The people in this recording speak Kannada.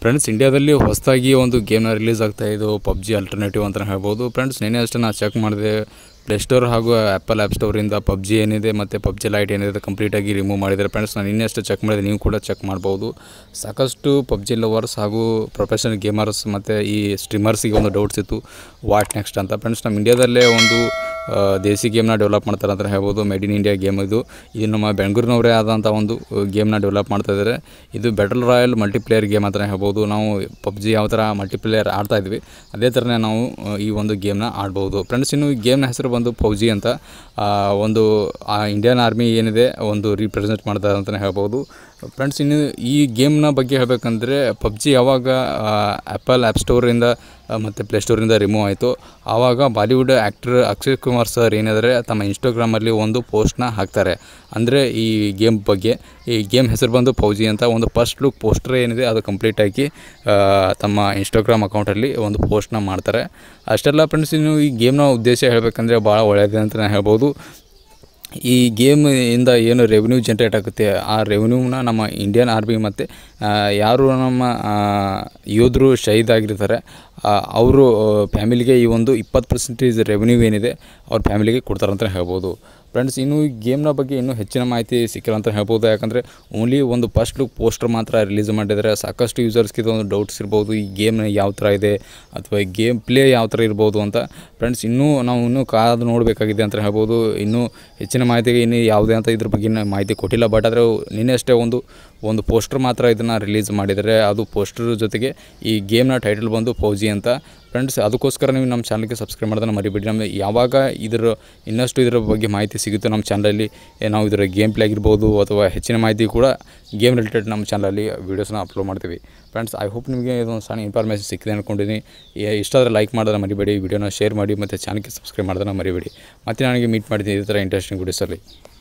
ಫ್ರೆಂಡ್ಸ್ ಇಂಡಿಯಾದಲ್ಲಿ ಹೊಸದಾಗಿ ಒಂದು ಗೇಮ್ನ ರಿಲೀಸ್ ಆಗ್ತಾ ಇದು ಪಬ್ಜಿ ಅಲ್ಟರ್ನೇಟಿವ್ ಅಂತ ಹೇಳ್ಬೋದು ಫ್ರೆಂಡ್ಸ್ ನೆನ್ನೆ ಅಷ್ಟೇ ನಾನು ಚೆಕ್ ಮಾಡಿದೆ ಪ್ಲೇಸ್ಟೋರ್ ಹಾಗೂ ಆ್ಯಪಲ್ ಆ್ಯಪ್ ಸ್ಟೋರಿಂದ ಪಬ್ಜಿ ಏನಿದೆ ಮತ್ತು ಪಬ್ಜಿ ಲೈಟ್ ಏನಿದೆ ಕಂಪ್ಲೀಟಾಗಿ ರಿಮೂವ್ ಮಾಡಿದ್ದಾರೆ ಫ್ರೆಂಡ್ಸ್ ನಾನು ಇನ್ನೆಷ್ಟು ಚೆಕ್ ಮಾಡಿದೆ ನೀವು ಕೂಡ ಚೆಕ್ ಮಾಡ್ಬೋದು ಸಾಕಷ್ಟು ಪಬ್ಜಿ ಲವರ್ಸ್ ಹಾಗೂ ಪ್ರೊಫೆಷನಲ್ ಗೇಮರ್ಸ್ ಮತ್ತು ಈ ಸ್ಟ್ರೀಮರ್ಸಿಗೆ ಒಂದು ಡೌಟ್ಸ್ ಇತ್ತು ವಾಟ್ ನೆಕ್ಸ್ಟ್ ಅಂತ ಫ್ರೆಂಡ್ಸ್ ನಮ್ಮ ಇಂಡಿಯಾದಲ್ಲೇ ಒಂದು ಆ, ದೇಸಿ ಗೇಮ್ನ ಡೆವಲಪ್ ಮಾಡ್ತಾರೆ ಅಂತ ಹೇಳ್ಬೋದು ಮೇಡ್ ಇನ್ ಇಂಡಿಯಾ ಗೇಮ್ ಇದು ಇದು ನಮ್ಮ ಬೆಂಗಳೂರಿನವರೇ ಆದಂಥ ಒಂದು ಗೇಮ್ನ ಡೆವಲಪ್ ಮಾಡ್ತಾ ಇದ್ದಾರೆ ಇದು ಬೆಟಲ್ ರಾಯಲ್ ಮಲ್ಟಿಪ್ಲೇಯರ್ ಗೇಮ್ ಅಂತಲೇ ಹೇಳ್ಬೋದು ನಾವು ಪಬ್ಜಿ ಯಾವ ಥರ ಮಲ್ಟಿಪ್ಲೇಯರ್ ಆಡ್ತಾ ಇದ್ವಿ ಅದೇ ಥರನೇ ನಾವು ಆ, ಈ ಒಂದು ಗೇಮ್ನ ಆಡ್ಬೋದು ಫ್ರೆಂಡ್ಸ್ ಇನ್ನು ಈ ಗೇಮ್ನ ಹೆಸರು ಬಂದು ಪಬ್ಜಿ ಅಂತ ಆ, ಒಂದು ಆ ಇಂಡಿಯನ್ ಆರ್ಮಿ ಏನಿದೆ ಒಂದು ರೀಪ್ರೆಸೆಂಟ್ ಮಾಡ್ತಾರೆ ಅಂತಲೇ ಹೇಳ್ಬೋದು ಫ್ರೆಂಡ್ಸ್ ಇನ್ನು ಈ ಗೇಮ್ನ ಬಗ್ಗೆ ಹೇಳಬೇಕಂದ್ರೆ ಪಬ್ಜಿ ಯಾವಾಗ ಆ್ಯಪಲ್ ಆ್ಯಪ್ ಸ್ಟೋರಿಂದ ಮತ್ತು ಪ್ಲೇಸ್ಟೋರಿಂದ ರಿಮೂವ್ ಆಯಿತು ಆವಾಗ Bollywood actor Akshay Kumar sir ಏನಿದ್ದಾರೆ ತಮ್ಮ ಇನ್ಸ್ಟಾಗ್ರಾಮಲ್ಲಿ ಒಂದು ಪೋಸ್ಟ್ನ ಹಾಕ್ತಾರೆ ಅಂದರೆ ಈ ಗೇಮ್ ಬಗ್ಗೆ ಈ ಗೇಮ್ ಹೆಸರು ಬಂದು ಪೌಜಿ ಅಂತ ಒಂದು ಫಸ್ಟ್ ಲುಕ್ ಪೋಸ್ಟರ್ ಏನಿದೆ ಅದು ಕಂಪ್ಲೀಟಾಗಿ ತಮ್ಮ ಇನ್ಸ್ಟಾಗ್ರಾಮ್ ಅಕೌಂಟಲ್ಲಿ ಒಂದು ಪೋಸ್ಟ್ನ ಮಾಡ್ತಾರೆ ಅಷ್ಟೆಲ್ಲ ಫ್ರೆಂಡ್ಸ್ ಇನ್ನು ಈ ಗೇಮ್ನ ಉದ್ದೇಶ ಹೇಳಬೇಕಂದ್ರೆ ಭಾಳ ಒಳ್ಳೆಯದು ಅಂತ ನಾನು ಹೇಳ್ಬೋದು ಈ ಗೇಮ್ ಇಂದ ಏನು ರೆವೆನ್ಯೂ ಜನ್ರೇಟ್ ಆಗುತ್ತೆ ಆ ರೆವೆನ್ಯೂನ ನಮ್ಮ ಇಂಡಿಯನ್ ಆರ್ಮಿ ಮತ್ತು ಯಾರು ನಮ್ಮ ಆ, ಯೋಧರು ಶಹೀದ್ ಆಗಿರ್ತಾರೆ ಅವರು ಫ್ಯಾಮಿಲಿಗೆ ಈ ಒಂದು ಇಪ್ಪತ್ತು ಪರ್ಸೆಂಟೇಜ್ ರೆವೆನ್ಯೂ ಏನಿದೆ ಅವ್ರ ಫ್ಯಾಮಿಲಿಗೆ ಕೊಡ್ತಾರೆ ಅಂತ ಹೇಳ್ಬೋದು ಫ್ರೆಂಡ್ಸ್ ಇನ್ನು ಈ ಗೇಮ್ನ ಬಗ್ಗೆ ಇನ್ನೂ ಹೆಚ್ಚಿನ ಮಾಹಿತಿ ಸಿಕ್ಕಿಲ್ಲ ಅಂತ ಹೇಳ್ಬೋದು ಯಾಕಂದರೆ ಓನ್ಲಿ ಒಂದು ಫಸ್ಟ್ ಲುಕ್ ಪೋಸ್ಟರ್ ಮಾತ್ರ ರಿಲೀಸ್ ಮಾಡಿದರೆ ಸಾಕಷ್ಟು ಯೂಸರ್ಸ್ಗೆ ಇದೊಂದು ಡೌಟ್ಸ್ ಇರ್ಬೋದು ಈ ಗೇಮ್ ಯಾವ ಥರ ಇದೆ ಅಥವಾ ಈ ಗೇಮ್ ಪ್ಲೇ ಯಾವ ಥರ ಇರ್ಬೋದು ಅಂತ ಫ್ರೆಂಡ್ಸ್ ಇನ್ನೂ ನಾವು ಇನ್ನೂ ಕಾದು ನೋಡಬೇಕಾಗಿದೆ ಅಂತ ಹೇಳ್ಬೋದು ಇನ್ನೂ ಹೆಚ್ಚಿನ ಮಾಹಿತಿಗೆ ಇನ್ನೂ ಯಾವುದೇ ಅಂತ ಇದ್ರ ಬಗ್ಗೆ ಇನ್ನೂ ಮಾಹಿತಿ ಕೊಟ್ಟಿಲ್ಲ ಬಟ್ ಆದರೆ ನಿನ್ನೆ ಅಷ್ಟೇ ಒಂದು ಒಂದು ಪೋಸ್ಟರ್ ಮಾತ್ರ ಇದನ್ನು ರಿಲೀಸ್ ಮಾಡಿದ್ದಾರೆ ಅದು ಪೋಸ್ಟರ್ ಜೊತೆಗೆ ಈ ಗೇಮ್ನ ಟೈಟಲ್ ಬಂದು ಫೌಜಿ ಅಂತ ಫ್ರೆಂಡ್ಸ್ ಅದಕ್ಕೋಸ್ಕರ ನೀವು ನಮ್ಮ ಚಾನಲ್ಗೆ ಸಬ್ಸ್ಕ್ರೈಬ್ ಮಾಡೋದನ್ನ ಮರಿಬೇಡಿ ನಮಗೆ ಯಾವಾಗ ಇದರ ಇನ್ನಷ್ಟು ಇದರ ಬಗ್ಗೆ ಮಾಹಿತಿ ಸಿಗುತ್ತೆ ನಮ್ಮ ಚಾನಲಲ್ಲಿ ಏ, ನಾವು ಇದರ ಗೇಮ್ ಪ್ಲೇ ಆಗಿರ್ಬೋದು ಅಥವಾ ಹೆಚ್ಚಿನ ಮಾಹಿತಿ ಕೂಡ ಗೇಮ್ ರಿಲೇಟೆಡ್ ನಮ್ಮ ಚಾನಲಲ್ಲಿ ವೀಡಿಯೋಸ್ನ ಅಪ್ಲೋಡ್ ಮಾಡ್ತೀವಿ ಫ್ರೆಂಡ್ಸ್ ಐ ಹೋಪ್ ನಿಮಗೆ ಇದೊಂದು ಸಣ್ಣ ಇನ್ಫಾರ್ಮೇಷನ್ ಸಿಕ್ಕಿದೆ ಅಂದ್ಕೊಂಡಿದ್ದೀನಿ ಇಷ್ಟ ಆದರೆ ಲೈಕ್ ಮಾಡೋದನ್ನ ಮರಿಬೇಡಿ ವಿಡಿಯೋನ ಶೇರ್ ಮಾಡಿ ಮತ್ತು ಚಾನಲ್ಗೆ ಸಬ್ಸ್ಕ್ರೈಬ್ ಮಾಡೋದನ್ನ ಮರಿಬೇಡಿ ಮತ್ತೆ ನನಗೆ ಮೀಟ್ ಮಾಡಿದ್ದೀನಿ ಇದೇ ಥರ ಇಂಟ್ರೆಸ್ಟಿಂಗ್ ವೀಡಿಯೋಸಲ್ಲಿ